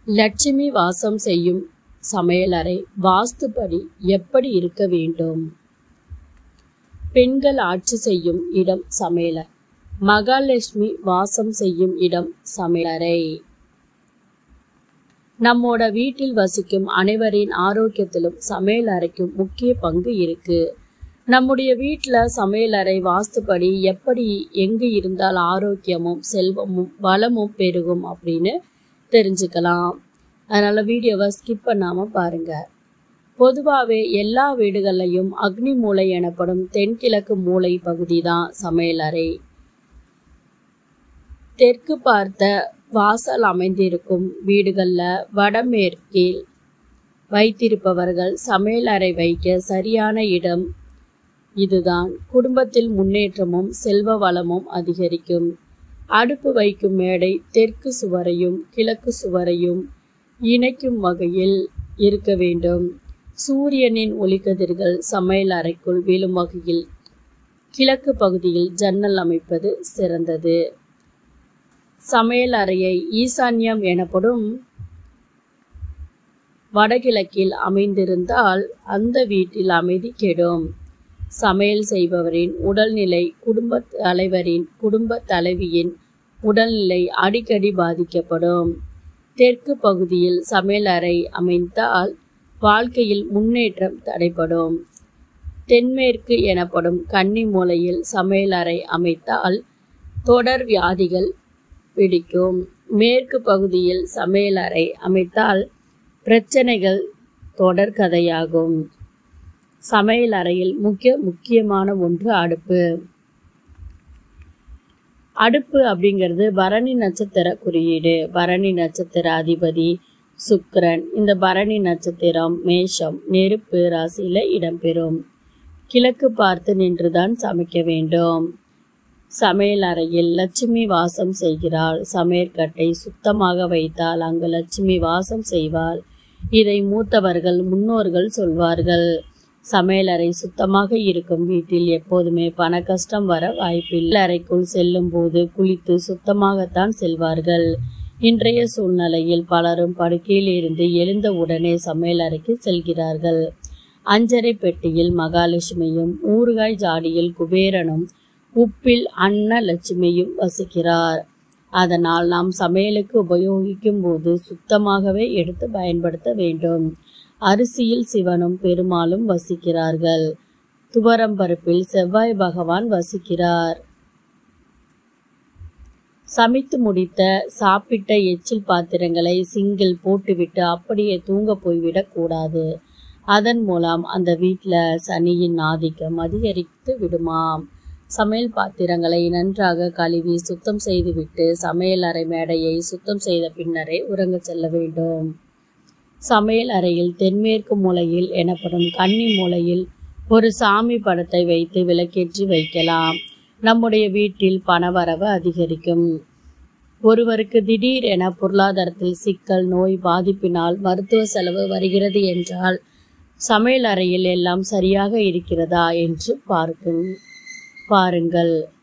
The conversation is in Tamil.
லட்சுமி வாசம் செய்யும் சமையலறை வாஸ்துப்படி எப்படி இருக்க வேண்டும் பெண்கள் ஆட்சி செய்யும் இடம் சமையலறை மகாலட்சுமி வாசம் செய்யும் இடம் சமையலறை நம்மோட வீட்டில் வசிக்கும் அனைவரின் ஆரோக்கியத்திலும் சமையல் அறைக்கும் முக்கிய பங்கு இருக்கு நம்முடைய வீட்டில் சமையலறை வாஸ்துப்படி எப்படி எங்கு இருந்தால் ஆரோக்கியமும் செல்வமும் வளமும் பெருகும் அப்படின்னு தெரிஞ்சுக்கலாம் அதனால் வீடியோவை ஸ்கிப் பண்ணாமல் பாருங்கள் பொதுவாகவே எல்லா வீடுகள்லையும் அக்னி மூலை எனப்படும் தென்கிழக்கு மூலை பகுதி தான் சமையலறை தெற்கு பார்த்த வாசல் அமைந்திருக்கும் வீடுகளில் வடமேற்கில் வைத்திருப்பவர்கள் சமையலறை வைக்க சரியான இடம் இதுதான் குடும்பத்தில் முன்னேற்றமும் செல்வ வளமும் அதிகரிக்கும் அடுப்பு வைக்கும் மேடை தெற்கு சுவரையும் கிழக்கு சுவரையும் இணைக்கும் வகையில் இருக்க வேண்டும் சூரியனின் ஒளிக்கதிர்கள் சமையல் அறைக்குள் விழும் வகையில் கிழக்கு பகுதியில் ஜன்னல் அமைப்பது சிறந்தது சமையல் அறையை ஈசான்யம் எனப்படும் வடகிழக்கில் அமைந்திருந்தால் அந்த வீட்டில் அமைதி கெடும் சமையல் செய்பவரின் உடல்நிலை குடும்ப தலைவரின் குடும்ப தலைவியின் உடல்நிலை அடிக்கடி பாதிக்கப்படும் தெற்கு பகுதியில் சமையலறை அமைந்தால் வாழ்க்கையில் முன்னேற்றம் தடைப்படும் தென்மேற்கு எனப்படும் கன்னி மூலையில் சமையலறை அமைத்தால் தொடர் வியாதிகள் பிடிக்கும் மேற்கு பகுதியில் சமையலறை அமைத்தால் பிரச்சனைகள் தொடர் கதையாகும் சமையல் அறையில் முக்கிய முக்கியமான ஒன்று அடுப்பு அடுப்பு அப்படிங்கிறது பரணி நட்சத்திர குறியீடு பரணி நட்சத்திர அதிபதி சுக்கிரன் இந்த பரணி நட்சத்திரம் மேஷம் நெருப்பு ராசியில் இடம்பெறும் கிழக்கு பார்த்து நின்றுதான் சமைக்க வேண்டும் சமையல் அறையில் லட்சுமி வாசம் செய்கிறாள் சமையற்கட்டை சுத்தமாக வைத்தால் அங்கு லட்சுமி வாசம் செய்வாள் இதை மூத்தவர்கள் முன்னோர்கள் சொல்வார்கள் சமையலறை சுத்தமாக இருக்கும் வீட்டில் எப்போதுமே பண கஷ்டம் வர வாய்ப்பில்லை அறைக்குள் செல்லும் போது குளித்து சுத்தமாகத்தான் செல்வார்கள் இன்றைய சூழ்நிலையில் பலரும் படுக்கையில் இருந்து எழுந்த உடனே சமையலறைக்கு செல்கிறார்கள் அஞ்சரை பெட்டியில் மகாலட்சுமியும் ஊறுகாய் ஜாடியில் குபேரனும் உப்பில் அன்னலட்சுமியும் வசிக்கிறார் அதனால் நாம் சமையலுக்கு உபயோகிக்கும் போது சுத்தமாகவே எடுத்து பயன்படுத்த வேண்டும் அரிசியில் சிவனும் பெருமாளும் வசிக்கிறார்கள் துவரம்பருப்பில் செவ்வாய் பகவான் வசிக்கிறார் சமைத்து முடித்த சாப்பிட்ட எச்சில் பாத்திரங்களை சிங்கில் போட்டுவிட்டு அப்படியே தூங்க போய்விடக் கூடாது அதன் மூலம் அந்த வீட்டில் சனியின் ஆதிக்கம் அதிகரித்து விடுமாம் சமையல் பாத்திரங்களை நன்றாக கழுவி சுத்தம் செய்துவிட்டு சமையல் அறை மேடையை சுத்தம் செய்த பின்னரே உறங்க செல்ல வேண்டும் சமையல் அறையில் தென்மேற்கு மூலையில் எனப்படும் கன்னி மூலையில் ஒரு சாமி படத்தை வைத்து விளக்கேற்றி வைக்கலாம் நம்முடைய வீட்டில் பணவரவு அதிகரிக்கும் ஒருவருக்கு திடீர் என பொருளாதாரத்தில் சிக்கல் நோய் பாதிப்பினால் மருத்துவ செலவு வருகிறது என்றால் சமையல் அறையில் எல்லாம் சரியாக இருக்கிறதா என்று பார்க்கும் பாருங்கள்